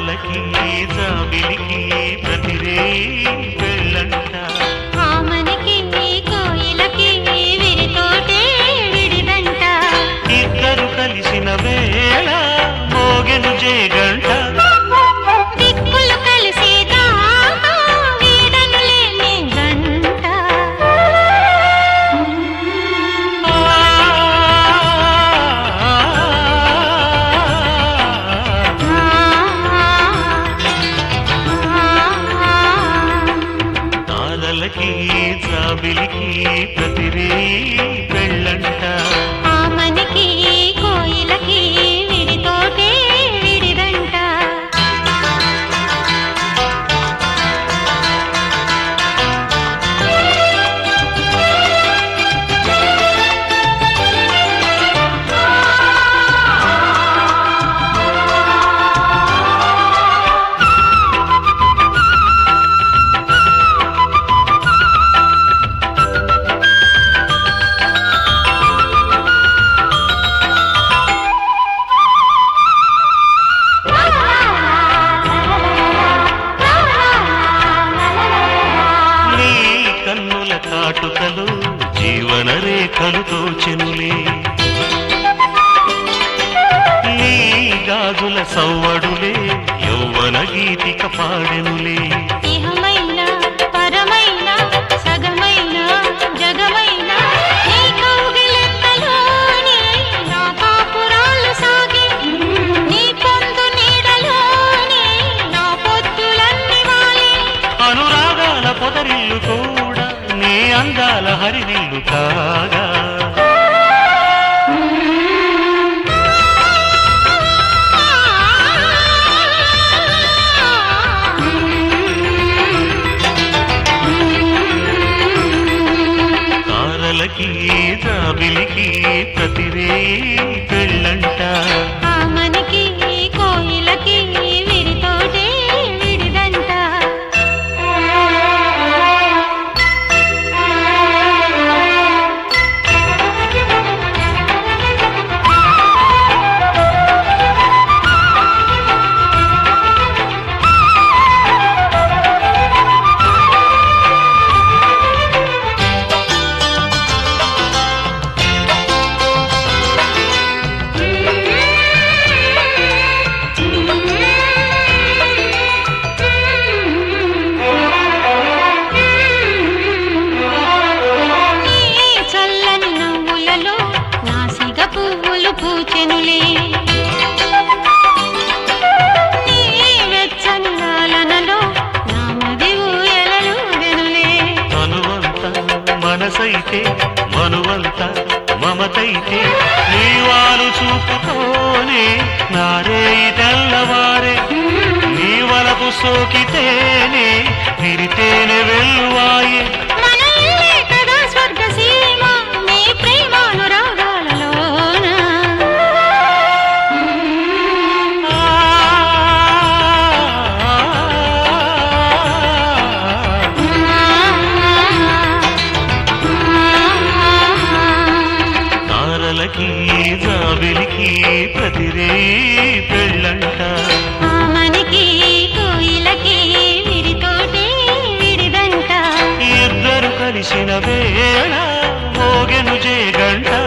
తారలకి జాబిలికి ప్రతిరే పెళ్ళంట ఆమనికి కోయిలకి విరితోటే విడిదంట ఇద్దరు కలిసిన వేళ మోగెను జేగంట దిక్కులు కలిసేదాకా వీడనులేని గంట తారలకి జాబిలికి ప్రతిరే పెళ్ళంట ఆమనికి కోయిలకి విడితోటే విడిదంట నీ కన్నుల కాటుకలు జీవన రేఖలు తోచెనులే నీ గాజుల సవ్వడులే యౌవన గీతిక పాడెనులే ఇహమైన పరమైన సగమైన జగమైన నీ కౌగిలింతలోనే నా కాపురాలు సాగే నీ పొందు నీడలోనే నా పొత్తులన్నీ వాలే అనురాగాల పొదరిల్లు కూడా నీ అందాల హరివిల్లు కాగా తారలకి జాబిలికి ప్రతిరే పెళ్ళంట ఆమనికి కోయిలకి విడితోటే విడిదంట నీ చల్లని నవ్వులలో నాసిగ పువ్వులు పూచెనులే నీ వెచ్చని లాలనలో నా మది ఊయలలుగెనులే మనువంత మనసైతే మనువంత మమతైతే నీ వారు చూపుతోనే నారే తెల్లవారే నీ వలపు సోకితేనే విరితేనే వెల్లువాయే మన ఇల్లే కదా స్వర్గ సీమ నీ ప్రేమానురాగాలలోన తారలకి జాబిలికి ప్రతిరే పెళ్ళంట ఆమనికి కోయిలకి విడితోటే విడిదంట ఇద్దరు కలిసిన వేళ మోగెను జేగంట